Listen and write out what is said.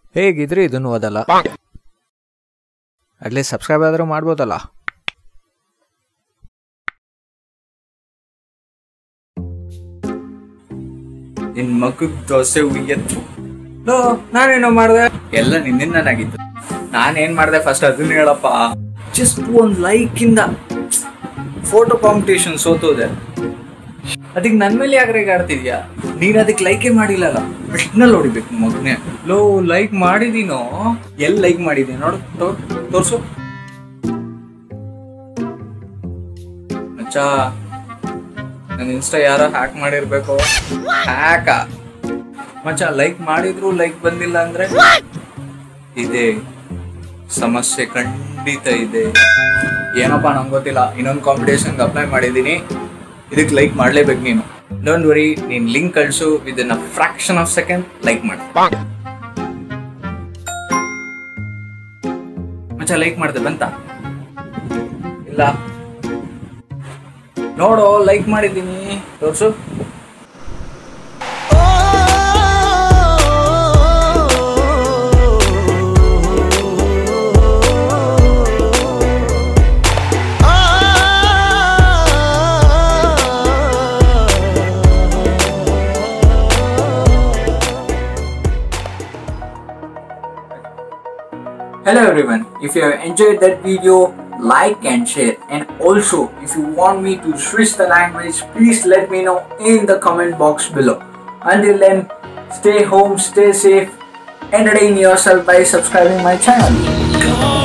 ಹೇಗಿದ್ರಿ ಇದನ್ನು ಓದಲ್ಲ at least subscribe ಆದರೂ ಮಾಡ್ಬೋದಲ್ಲ ನಿನ್ ಮಗಗ್ ದೋಸೆ ಉಯ್ಯತ್ತು ಲೋ ನಾನೇನೋ ಮಾಡ್ದೆ ಎಲ್ಲ ನಿನ್ನಿಂದನಾಗಿತ್ತು ನಾನೇನ್ ಮಾಡ್ದೆ ಫಸ್ಟ್ ಅದನ್ನ ಹೇಳಪ್ಪ ಜಸ್ಟ್ ಒಂದ್ ಲೈಕ್ ಇಂದ ಫೋಟೋ ಕಾಂಪಿಟೇಷನ್ ಸೋತೋದೆ ಅದಕ್ಕೆ ನನ್ ಮೇಲೆ ಯಾಕ್ರೆ ಆಡ್ತಿದ್ಯಾ ನೀನ್ ಅದಕ್ಕೆ ಲೈಕೇ ಮಾಡಿಲ್ಲಲ್ಲ ಪ್ರಶ್ನಲ್ಲಿ ಹೊಡಿಬೇಕು ಮಗನೇ ಲೋ ಲೈಕ್ ಮಾಡಿದೀನೋ ಎಲ್ಲಿ ಲೈಕ್ ಮಾಡಿದೆ ನೋಡು ತೋ- ತೋರ್ಸು ಮಚ್ಚಾ ನನ್ನ ಇನ್ಸ್ಟಾ ಯಾರೋ ಹ್ಯಾಕ್ ಮಾಡಿರ್ಬೇಕು ಹ್ಯಾಕ ಮಚ್ಚ ಲೈಕ್ ಮಾಡಿದ್ರು ಲೈಕ್ ಬಂದಿಲ್ಲ ಅಂದ್ರೆ ಇದೆ ಸಮಸ್ಯೆ ಖಂಡಿತ ಇದೆ ಏನಪ್ಪಾ ನಂಗೆ ಗೊತ್ತಿಲ್ಲ ಇನ್ನೊಂದು ಕಾಂಪಿಟೇಷನ್ಗೆ ಅಪ್ಲೈ ಮಾಡಿದ್ದೀನಿ ಇದಕ್ಕೆ ಲೈಕ್ ಮಾಡ್ಲೇಬೇಕು ನೀನು ಡೋಂಟ್ ವರಿ ನೀನ್ ಲಿಂಕ್ ಕಳ್ಸು with in a fraction of second like ಮಾಡಿ ಮಚ್ಚ ಲೈಕ್ ಮಾಡ್ದೆ ಬಂತ ಇಲ್ಲ ನೋಡು ಲೈಕ್ ಮಾಡಿದ್ದೀನಿ ತೋರ್ಸು Hello everyone, if you have enjoyed that video, like and share and also if you want me to switch the language, please let me know in the comment box below. Until then, stay home, stay safe, entertain yourself by subscribing my channel.